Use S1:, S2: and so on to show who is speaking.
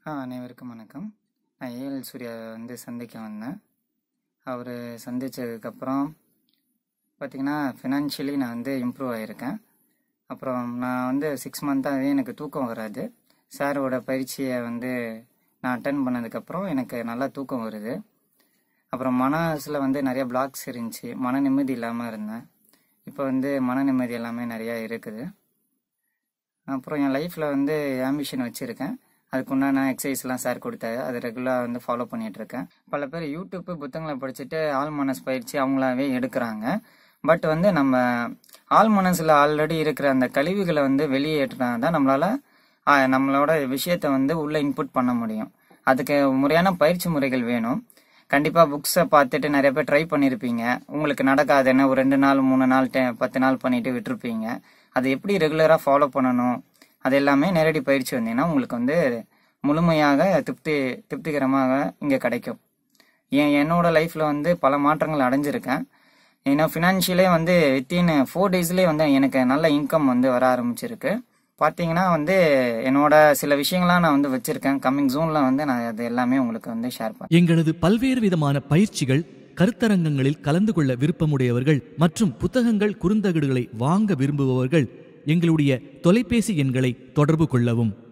S1: ஆ அனைவருக்கும் வணக்கம் நான் ஏஎல் சூர்யா வந்து சந்திக்க வந்தேன் அவர் சந்தித்ததுக்கப்புறம் பார்த்திங்கன்னா ஃபினான்ஷியலி நான் வந்து இம்ப்ரூவ் ஆகியிருக்கேன் அப்புறம் நான் வந்து சிக்ஸ் மந்த்தாகவே எனக்கு தூக்கம் வராது சாரோட பயிற்சியை வந்து நான் அட்டன் பண்ணதுக்கப்புறம் எனக்கு நல்லா தூக்கம் வருது அப்புறம் மனசில் வந்து நிறைய பிளாக்ஸ் இருந்துச்சு மன நிம்மதி இல்லாமல் இருந்தேன் இப்போ வந்து மன நிம்மதி எல்லாமே நிறையா இருக்குது அப்புறம் என் லைஃப்பில் வந்து ஆம்பிஷன் வச்சுருக்கேன் அதுக்கு உண்டான எக்ஸசைஸ்லாம் சார் கொடுத்தாரு அதை ரெகுலராக வந்து ஃபாலோ பண்ணிட்டு இருக்கேன் பல பேர் யூடியூப் புத்தகங்களை படிச்சுட்டு ஆள் மனசு பயிற்சி அவங்களாவே எடுக்கிறாங்க பட் வந்து நம்ம ஆள் மனசில் ஆல்ரெடி இருக்கிற அந்த கழிவுகளை வந்து வெளியேற்றினா தான் நம்மளால் நம்மளோட விஷயத்தை வந்து உள்ளே இன்புட் பண்ண முடியும் அதுக்கு முறையான பயிற்சி முறைகள் வேணும் கண்டிப்பாக புக்ஸை பார்த்துட்டு நிறைய பேர் ட்ரை பண்ணியிருப்பீங்க உங்களுக்கு நடக்காதுன்னு ஒரு ரெண்டு நாள் மூணு நாள் டெ பத்து நாள் பண்ணிட்டு விட்டுருப்பீங்க அதை எப்படி ரெகுலராக ஃபாலோ பண்ணணும் அது எல்லாமே நேரடி பயிற்சி வந்தீங்கன்னா உங்களுக்கு வந்து முழுமையாக திருப்தி திருப்திகரமாக இங்கே கிடைக்கும் என் என்னோட லைஃப்பில் வந்து பல மாற்றங்கள் அடைஞ்சிருக்கேன் ஏன்னா ஃபினான்ஷியலே வந்து வித்தின் ஃபோர் டேஸ்லேயே வந்து எனக்கு நல்ல இன்கம் வந்து வர ஆரம்பிச்சிருக்கு பார்த்தீங்கன்னா வந்து என்னோட சில விஷயங்கள்லாம் நான் வந்து வச்சுருக்கேன் கம்மிங் ஜூனில் வந்து நான் அது எல்லாமே உங்களுக்கு வந்து ஷேர் பண்ணேன்
S2: எங்களது பல்வேறு விதமான பயிற்சிகள் கருத்தரங்கங்களில் கலந்து கொள்ள விருப்பமுடையவர்கள் மற்றும் புத்தகங்கள் குறுந்தகடுகளை வாங்க விரும்புபவர்கள் எங்களுடைய தொலைபேசி எண்களை தொடர்பு கொள்ளவும்